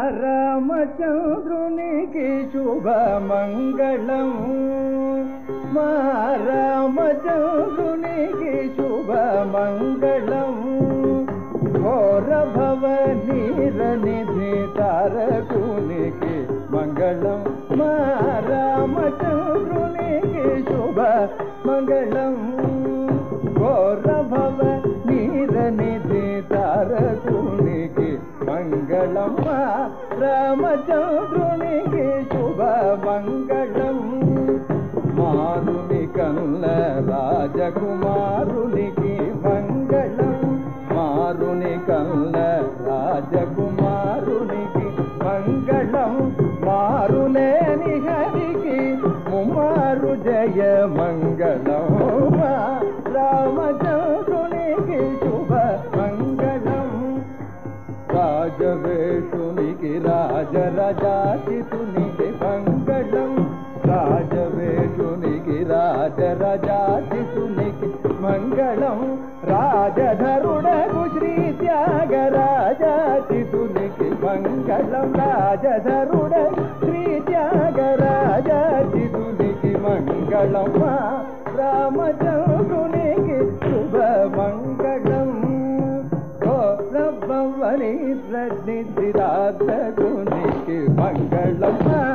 రామచంద్రునికి శుభ మంగళం మా రామచంద్రునికి శుభ మంగళం ఘోర భవ నీర నిధి తారకునికి మంగళం మా రామచంద్రునికి శుభ మంగళం ఘోర భవ నీర నిధి తారకునికి మంగళం మా రామచంద్రునికి శుభ మంగళం మారుని కన్న రాజకుమారునికి మంగళం మారుని కన్న రాజకుమారునికి మంగళం మారులేని హరికి ముమారు జయ మంగళం మా రామచంద్రునికి శుభ మంగళం రాజవేషునికి రాజరజాచితునికి మంగళం రాజవేషునికి రాజరజాచితునికి మంగళం రాజధరుడగు శ్రీ త్యాగరాజాచితునికి మంగళం రాజధరుడ శ్రీ త్యాగరాజాచితునికి మంగళం మా రామచంద్రునికి శుభ మంగళం భవని నిధిరాధకునికి మంగళం